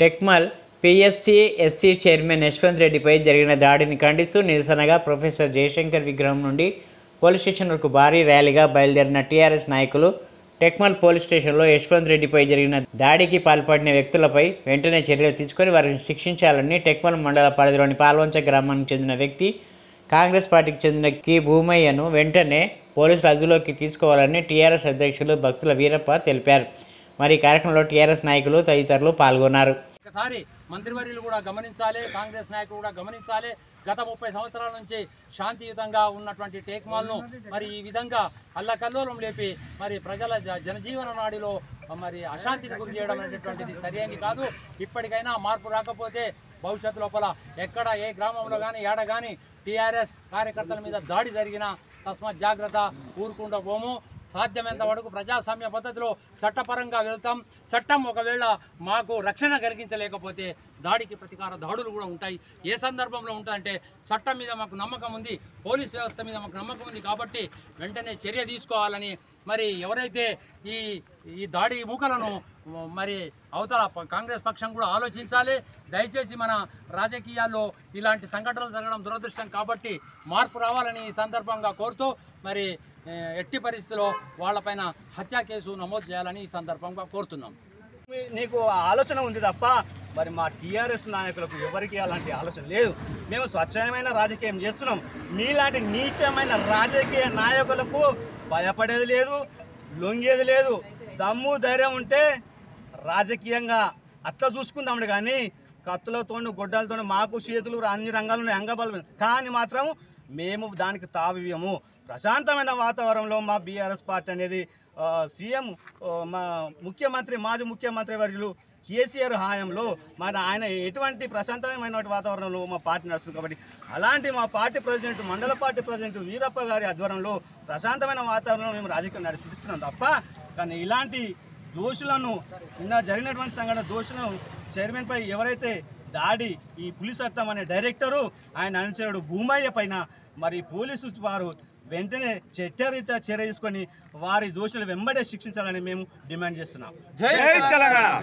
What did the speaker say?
Tekmal PSC SC chairman Yashwant రెడ్డిపై జరిగిన దాడిని ఖండిస్తూ నిరసనగా ప్రొఫెసర్ జయశంకర్ విగ్రహం నుండి పోలీస్ స్టేషన్ వరకు భారీ ర్యాలీగా బయలుదేరిన టీఆర్ఎస్ నాయకులు టెక్మల్ పోలీస్ స్టేషన్లో యశ్వంత్ రెడ్డిపై జరిగిన దాడికి పాల్పడిన వ్యక్తులపై వెంటనే చర్యలు తీసుకొని వారిని శిక్షించాలని టెక్మల్ మండల పరిధిలోని పాల్వంచ గ్రామానికి చెందిన వ్యక్తి కాంగ్రెస్ పార్టీకి చెందిన కి భూమయ్యను వెంటనే పోలీసులు అదుపులోకి తీసుకోవాలని టీఆర్ఎస్ అధ్యక్షులు భక్తుల వీరప్ప తెలిపారు మరి ఈ కార్యక్రమంలో టీఆర్ఎస్ నాయకులు తదితరులు పాల్గొన్నారు ఒకసారి మంత్రివర్యులు కూడా గమనించాలి కాంగ్రెస్ నాయకులు కూడా గమనించాలి గత ముప్పై సంవత్సరాల నుంచి శాంతియుతంగా ఉన్నటువంటి టేక్మాల్ను మరి ఈ విధంగా అల్లకల్లోలం లేపి మరి ప్రజల జ- జనజీవన నాడిలో మరి అశాంతిని గురి చేయడం అనేటటువంటిది సరైనది కాదు ఇప్పటికైనా మార్పు రాకపోతే భవిష్యత్తు లోపల ఎక్కడ ఏ గ్రామంలో కానీ ఏడ కానీ టీఆర్ఎస్ కార్యకర్తల మీద దాడి జరిగినా తస్మాత్ జాగ్రత్త ఊరుకుండా పోము సాధ్యమైనంత వరకు ప్రజాస్వామ్య పద్ధతిలో చట్టపరంగా వెళ్తాం చట్టం ఒకవేళ మాకు రక్షణ కలిగించలేకపోతే దాడికి ప్రతీకార దాడులు కూడా ఉంటాయి ఏ సందర్భంలో ఉంటాయంటే చట్టం మీద మాకు నమ్మకం ఉంది పోలీస్ వ్యవస్థ మీద మాకు నమ్మకం ఉంది కాబట్టి వెంటనే చర్య తీసుకోవాలని మరి ఎవరైతే ఈ ఈ దాడి మూకలను మరి అవతల ప- కాంగ్రెస్ పక్షం కూడా ఆలోచించాలి దయచేసి మన రాజకీయాల్లో ఇలాంటి సంఘటనలు జరగడం దురదృష్టం కాబట్టి మార్పు రావాలని ఈ సందర్భంగా కోరుతూ మరి ఏ, ఎట్టి పరిస్థితిలో వాళ్ళపైన హత్యా కేసు నమోదు చేయాలని ఈ సందర్భంగా కోరుతున్నాం మీ- నీకు ఆ ఆలోచన ఉంది తప్ప మరి మా టీఆర్ఎస్ నాయకులకు ఎవరికి అలాంటి ఆలోచన లేదు మేము స్వచ్ఛమైన రాజకీయం చేస్తున్నాం మీలాంటి నీచమైన రాజకీయ నాయకులకు భయపడేది లేదు లొంగేది లేదు దమ్ము ధైర్యం ఉంటే రాజకీయంగా అట్లా చూసుకుందాం కానీ కత్తులతో గొడ్డలతో మాకు చేతులు అన్ని రంగాలు ఉన్నాయి అంగబలం కానీ మాత్రం మేము దానికి తావివ్యము ప్రశాంతమైన వాతావరణంలో మా బీఆర్ఎస్ పార్టీ అనేది ఆ, సీఎం ఆ, మా ముఖ్యమంత్రి మాజీ ముఖ్యమంత్రి వర్యులు కేసీఆర్ హాయంలో మన ఆయన ఎటువంటి ప్రశాంతమైన వాతావరణంలో మా పార్టీ నడుస్తుంది కాబట్టి అలాంటి మా party president mandal party president Veerappa garu ఆధ్వర్యంలో ప్రశాంతమైన వాతావరణంలో మేము రాజకీయం నడిపిస్తున్నాం తప్ప కానీ ఇలాంటి దోషులను నిన్న జరిగినటువంటి సంఘటన దోషులను చైర్మన్పై ఎవరైతే దాడి ఈ పులిస్ అత్తం అనే డైరెక్టరు ఆయన అనుచరుడు భూమయ్య పైన మరి పోలీసు వారు వెంటనే చట్టరీత్యా చర్య తీసుకొని వారి దోషులు వెంబడే శిక్షించాలని మేము డిమాండ్ చేస్తున్నాం